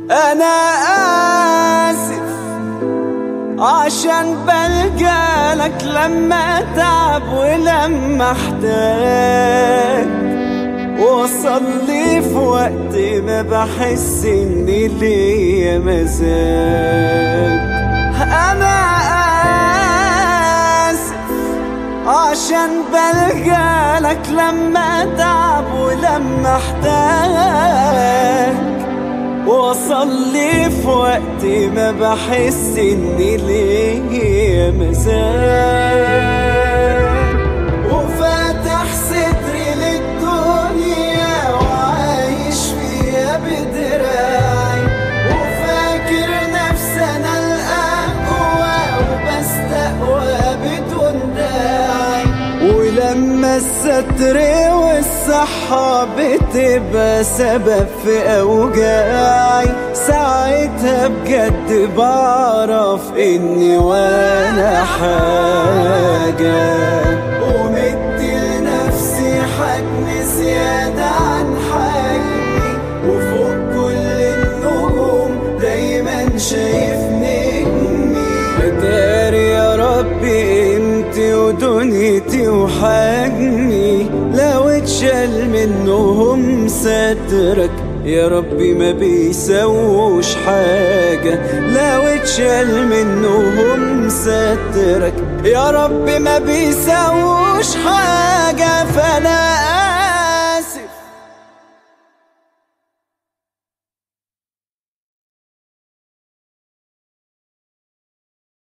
انا اسف عشان بلقى لك لما تعب ولما احتاج وصل لي في وقت ما بحس اني ليا مزاج انا اسف عشان بلقى لك لما تعب ولما احتاج وصل لي في وقت ما بحس اني ليا مزاج وفاتح صدري للدنيا وعايش فيها بدراعي وفاكر نفسي انا الاقوى وبستقوى بدون داعي ولما الستر والصحة بتبقى سبب في أوجاعي ساعتها بجد بعرف إني وأنا حاجة ومدي لنفسي حجم زيادة عن حجمي وفوق كل النجوم دايما شايف نجمي داري يا ربي قيمتي ودنيتي وحجمي لو اتشال منهم سترك يا ربي ما بيسووش حاجة لو اتشال منهم سترك يا ربي ما بيسووش حاجة فانا